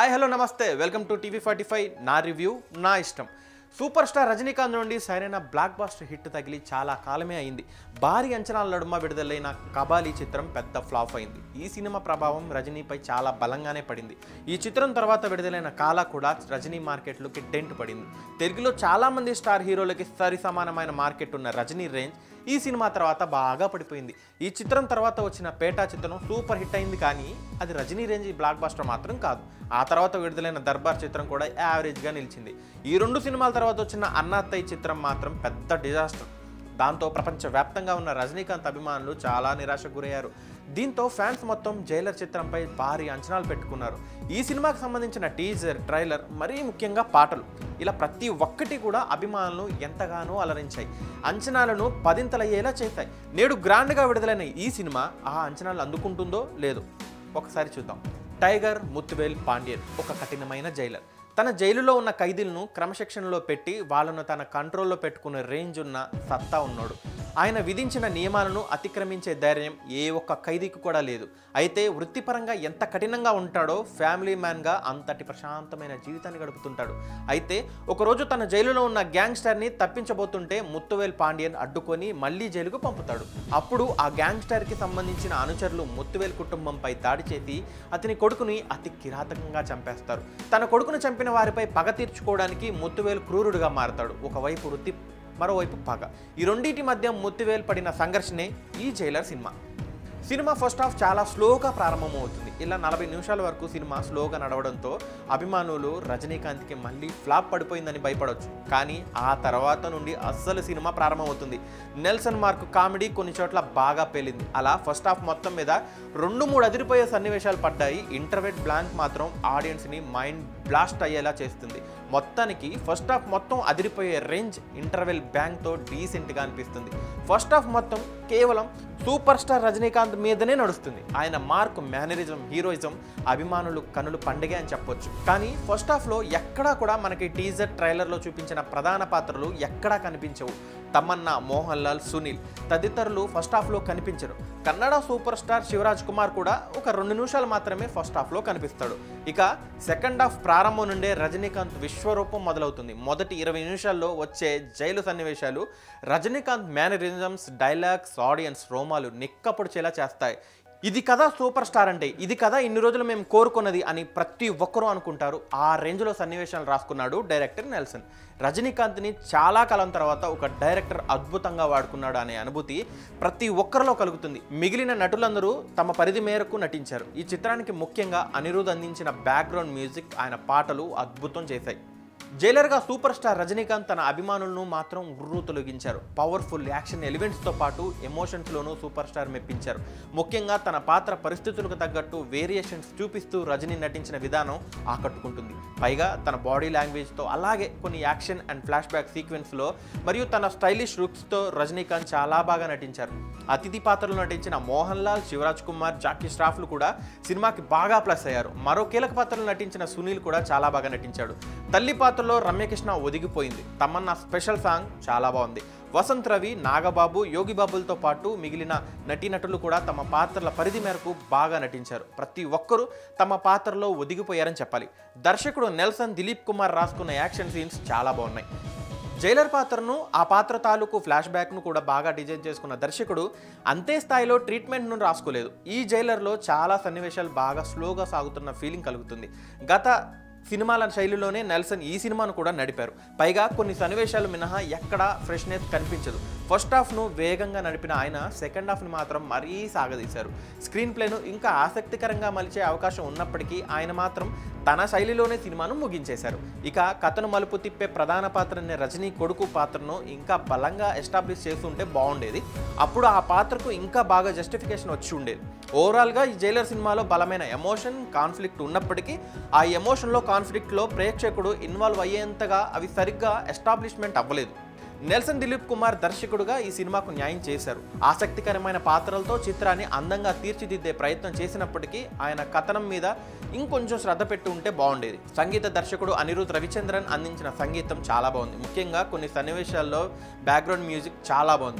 hi hello నమస్తే welcome to TV forty five నా review నా ఇష్టం సూపర్ స్టార్ రజనీకాంత్ నుండి సరైన బ్లాక్ బాస్టర్ హిట్ తగిలి చాలా కాలమే అయింది భారీ అంచనాల నడుమ విడుదలైన కబాలీ చిత్రం పెద్ద ఫ్లాప్ అయింది ఈ సినిమా ప్రభావం రజనీపై చాలా బలంగానే పడింది ఈ చిత్రం తర్వాత విడుదలైన కాలా కూడా రజనీ మార్కెట్లోకి డెంట్ పడింది తెలుగులో చాలా మంది స్టార్ హీరోలకి సరి సమానమైన మార్కెట్ ఉన్న రజనీ రేంజ్ ఈ సినిమా తర్వాత బాగా పడిపోయింది ఈ చిత్రం తర్వాత వచ్చిన పేటా చిత్రం సూపర్ హిట్ అయింది కానీ అది రజనీ రేంజ్ బ్లాక్ బాస్టర్ మాత్రం కాదు ఆ తర్వాత విడుదలైన దర్బార్ చిత్రం కూడా యావరేజ్గా నిలిచింది ఈ రెండు సినిమాల తర్వాత వచ్చిన అన్నాత్తయ్య చిత్రం మాత్రం పెద్ద డిజాస్టర్ దాంతో ప్రపంచవ్యాప్తంగా ఉన్న రజనీకాంత్ అభిమానులు చాలా నిరాశకు గురయ్యారు దీంతో ఫ్యాన్స్ మొత్తం జైలర్ చిత్రంపై భారీ అంచనాలు పెట్టుకున్నారు ఈ సినిమాకి సంబంధించిన టీజర్ ట్రైలర్ మరీ ముఖ్యంగా పాటలు ఇలా ప్రతి ఒక్కటి కూడా అభిమానులను ఎంతగానో అలరించాయి అంచనాలను పదింతలయ్యేలా చేశాయి నేడు గ్రాండ్గా విడుదలైన ఈ సినిమా ఆ అంచనాలు అందుకుంటుందో లేదో ఒకసారి చూద్దాం టైగర్ ముత్తువేల్ పాండ్యన్ ఒక కఠినమైన జైలర్ తన జైలులో ఉన్న ఖైదీలను క్రమశిక్షణలో పెట్టి వాళ్ళను తన కంట్రోల్లో పెట్టుకునే రేంజ్ ఉన్న సత్తా ఉన్నాడు ఆయన విధించిన నియమాలను అతిక్రమించే ధైర్యం ఏ ఒక్క ఖైదీకి కూడా లేదు అయితే వృత్తిపరంగా ఎంత కఠినంగా ఉంటాడో ఫ్యామిలీ మ్యాన్గా అంతటి ప్రశాంతమైన జీవితాన్ని గడుపుతుంటాడు అయితే ఒకరోజు తన జైలులో ఉన్న గ్యాంగ్స్టర్ని తప్పించబోతుంటే ముత్తువేల్ పాండ్యన్ అడ్డుకొని మళ్ళీ జైలుకు పంపుతాడు అప్పుడు ఆ గ్యాంగ్స్టర్కి సంబంధించిన అనుచరులు ముత్తువేల్ కుటుంబంపై దాడి చేసి అతని కొడుకుని అతి కిరాతకంగా చంపేస్తారు తన కొడుకును చంపిన వారిపై పగ తీర్చుకోవడానికి ముత్తువేల్ క్రూరుడుగా మారతాడు ఒకవైపు వృత్తి మరోవైపు పగ ఈ రెండింటి మధ్య ముత్తివేలు పడిన సంఘర్షణే ఈ Jailer cinema cinema first half చాలా స్లోగా ప్రారంభమవుతుంది ఇలా నలభై నిమిషాల వరకు సినిమా స్లోగా నడవడంతో అభిమానులు రజనీకాంత్కి మళ్ళీ ఫ్లాప్ పడిపోయిందని భయపడవచ్చు కానీ ఆ తర్వాత నుండి అస్సలు సినిమా ప్రారంభమవుతుంది నెల్సన్ మార్క్ కామెడీ కొన్ని చోట్ల బాగా పేలింది అలా ఫస్ట్ హాఫ్ మొత్తం మీద రెండు మూడు అదిరిపోయే సన్నివేశాలు పడ్డాయి ఇంటర్వెట్ బ్లాంక్ మాత్రం ఆడియన్స్ని మైండ్ బ్లాస్ట్ అయ్యేలా చేస్తుంది మొత్తానికి ఫస్ట్ హాఫ్ మొత్తం అదిరిపోయే రేంజ్ ఇంటర్వెల్ బ్యాంక్తో డీసెంట్గా అనిపిస్తుంది ఫస్ట్ హాఫ్ మొత్తం కేవలం సూపర్ స్టార్ రజనీకాంత్ మీదనే నడుస్తుంది ఆయన మార్క్ మేనరిజం హీరోయిజం అభిమానులు కనులు పండుగ అని చెప్పొచ్చు కానీ ఫస్ట్ హాఫ్లో ఎక్కడా కూడా మనకి టీజర్ ట్రైలర్లో చూపించిన ప్రధాన పాత్రలు ఎక్కడా కనిపించవు తమన్నా మోహన్ లాల్ సునీల్ తదితరులు ఫస్ట్ హాఫ్లో కనిపించరు కన్నడ సూపర్ స్టార్ శివరాజ్ కుమార్ కూడా ఒక రెండు నిమిషాలు మాత్రమే ఫస్ట్ హాఫ్లో కనిపిస్తాడు ఇక సెకండ్ హాఫ్ ప్రారంభం నుండే రజనీకాంత్ విశ్వరూపం మొదలవుతుంది మొదటి ఇరవై నిమిషాల్లో వచ్చే జైలు సన్నివేశాలు రజనీకాంత్ మేనరిజమ్స్ డైలాగ్స్ ఆడియన్స్ రోమాలు నిక్కపొడిచేలా చేస్తాయి ఇది కదా సూపర్ స్టార్ అంటే ఇది కదా ఇన్ని రోజులు మేము కోరుకున్నది అని ప్రతి ఒక్కరూ అనుకుంటారు ఆ రేంజ్లో సన్నివేశాలు రాసుకున్నాడు డైరెక్టర్ నెల్సన్ రజనీకాంత్ని చాలా కాలం తర్వాత ఒక డైరెక్టర్ అద్భుతంగా వాడుకున్నాడు అనే అనుభూతి ప్రతి ఒక్కరిలో కలుగుతుంది మిగిలిన నటులందరూ తమ పరిధి మేరకు నటించారు ఈ చిత్రానికి ముఖ్యంగా అనిరుద్ అందించిన బ్యాక్గ్రౌండ్ మ్యూజిక్ ఆయన పాటలు అద్భుతం చేశాయి జైలర్గా సూపర్ స్టార్ రజనీకాంత్ తన అభిమానులను మాత్రం ఉర్రు తొలగించారు పవర్ఫుల్ యాక్షన్ ఎలిమెంట్స్తో పాటు ఎమోషన్స్లోనూ సూపర్ స్టార్ మెప్పించారు ముఖ్యంగా తన పాత్ర పరిస్థితులకు తగ్గట్టు వేరియేషన్స్ చూపిస్తూ రజనీ నటించిన విధానం ఆకట్టుకుంటుంది పైగా తన బాడీ లాంగ్వేజ్తో అలాగే కొన్ని యాక్షన్ అండ్ ఫ్లాష్ బ్యాక్ సీక్వెన్స్లో మరియు తన స్టైలిష్ లుక్స్తో రజనీకాంత్ చాలా బాగా నటించారు అతిథి పాత్రలో నటించిన మోహన్ లాల్ శివరాజ్ కుమార్ జాకీ ష్రాఫ్లు కూడా సినిమాకి బాగా ప్లస్ అయ్యారు మరో కీలక పాత్రలో నటించిన సునీల్ కూడా చాలా బాగా నటించాడు తల్లి పాత్రలో రమ్యకృష్ణ ఒదిగిపోయింది తమన్నా స్పెషల్ సాంగ్ చాలా బాగుంది వసంత్ రవి నాగబాబు యోగిబాబులతో పాటు మిగిలిన నటీనటులు కూడా తమ పాత్రల పరిధి మేరకు బాగా నటించారు ప్రతి ఒక్కరూ తమ పాత్రలో ఒదిగిపోయారని చెప్పాలి దర్శకుడు నెల్సన్ దిలీప్ కుమార్ రాసుకున్న యాక్షన్ సీన్స్ చాలా బాగున్నాయి జైలర్ పాత్రను ఆ పాత్ర తాలూకు ఫ్లాష్ బ్యాక్ను కూడా బాగా డిజైన్ చేసుకున్న దర్శకుడు అంతే స్థాయిలో ట్రీట్మెంట్ను రాసుకోలేదు ఈ జైలర్లో చాలా సన్నివేశాలు బాగా స్లోగా సాగుతున్న ఫీలింగ్ కలుగుతుంది గత సినిమాల శైలిలోనే నెల్సన్ ఈ సినిమాను కూడా నడిపారు పైగా కొన్ని సన్నివేశాలు మినహా ఎక్కడా ఫ్రెష్నెస్ కనిపించదు ఫస్ట్ హాఫ్ను వేగంగా నడిపిన ఆయన సెకండ్ హాఫ్ని మాత్రం మరీ సాగదీశారు స్క్రీన్ ప్లేను ఇంకా ఆసక్తికరంగా మలిచే అవకాశం ఉన్నప్పటికీ ఆయన మాత్రం తన శైలిలోనే సినిమాను ముగించేశారు ఇక కథను మలుపు తిప్పే ప్రధాన పాత్రని రజనీ కొడుకు పాత్రను ఇంకా బలంగా ఎస్టాబ్లిష్ చేస్తుంటే బాగుండేది అప్పుడు ఆ పాత్రకు ఇంకా బాగా జస్టిఫికేషన్ వచ్చి ఉండేది ఓవరాల్గా ఈ జైలర్ సినిమాలో బలమైన ఎమోషన్ కాన్ఫ్లిక్ట్ ఉన్నప్పటికీ ఆ ఎమోషన్లో కాన్ఫ్లిక్ట్లో ప్రేక్షకుడు ఇన్వాల్వ్ అయ్యేంతగా అవి సరిగ్గా ఎస్టాబ్లిష్మెంట్ అవ్వలేదు నెల్సన్ దిలీప్ కుమార్ దర్శకుడుగా ఈ సినిమాకు న్యాయం చేశారు ఆసక్తికరమైన పాత్రలతో చిత్రాన్ని అందంగా తీర్చిదిద్దే ప్రయత్నం చేసినప్పటికీ ఆయన కథనం మీద ఇంకొంచెం శ్రద్ధ పెట్టి ఉంటే బాగుండేది సంగీత దర్శకుడు అనిరుద్ రవిచంద్రన్ అందించిన సంగీతం చాలా బాగుంది ముఖ్యంగా కొన్ని సన్నివేశాల్లో బ్యాక్గ్రౌండ్ మ్యూజిక్ చాలా బాగుంది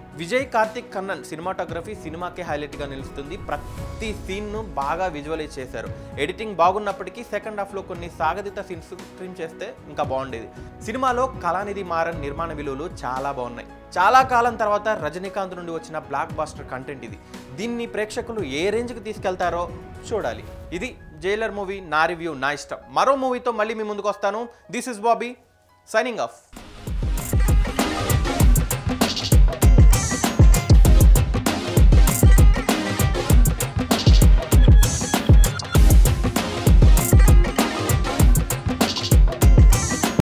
విజయ్ కార్తిక్ కన్నన్ సినిమాటోగ్రఫీ సినిమాకే హైలైట్గా నిలుస్తుంది ప్రతి సీన్ను బాగా విజువలైజ్ చేశారు ఎడిటింగ్ బాగున్నప్పటికీ సెకండ్ హాఫ్లో కొన్ని సాగతిత సీన్స్ ట్రిమ్ చేస్తే ఇంకా బాగుండేది సినిమాలో కళానిధి మారన్ నిర్మాణ విలువలు చాలా బాగున్నాయి చాలా కాలం తర్వాత రజనీకాంత్ నుండి వచ్చిన బ్లాక్ బాస్టర్ కంటెంట్ ఇది దీన్ని ప్రేక్షకులు ఏ రేంజ్కి తీసుకెళ్తారో చూడాలి ఇది జైలర్ మూవీ నా రివ్యూ నా ఇష్టం మరో మూవీతో మళ్ళీ మీ ముందుకు వస్తాను this is Bobby signing of